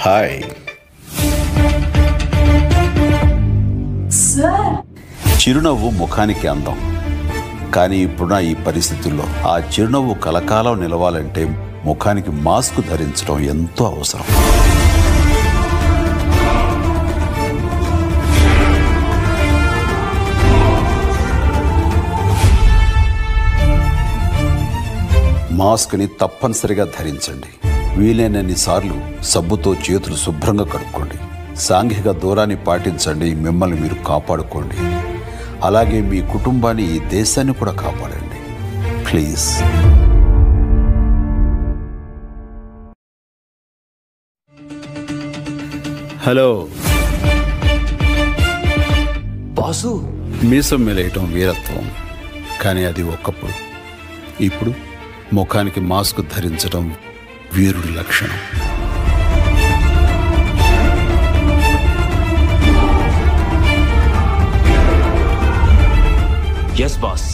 hi sir చిరునవ్వు ముఖానికి అందం కానీ ఇప్పుడున్న ఈ పరిస్థితుల్లో ఆ చిరునవ్వు కలకాలం నిలవాలంటే ముఖానికి మాస్క్ ధరించడం ఎంతో అవసరం మాస్క్ని తప్పనిసరిగా ధరించండి వీలైనన్ని సార్లు సబ్బుతో చేతులు శుభ్రంగా కడుక్కోండి సాంఘిక దూరాన్ని పాటించండి మిమ్మల్ని మీరు కాపాడుకోండి అలాగే మీ కుటుంబాన్ని ఈ దేశాన్ని కూడా కాపాడండి ప్లీజ్ హలో బాసు మీసం మెలేయటం వీరత్వం కానీ అది ఒకప్పుడు ఇప్పుడు ముఖానికి మాస్క్ ధరించడం వీరుడి లక్షణం ఎస్ బాస్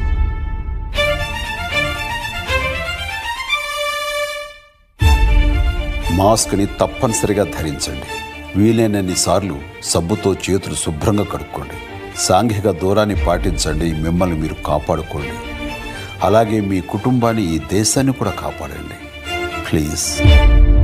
మాస్క్ని తప్పనిసరిగా ధరించండి వీలైనన్ని సార్లు సబ్బుతో చేతులు శుభ్రంగా కడుక్కోండి సాంఘిక దూరాన్ని పాటించండి మిమ్మల్ని మీరు కాపాడుకోండి అలాగే మీ కుటుంబాన్ని ఈ దేశాన్ని కూడా కాపాడండి ప్లీజ్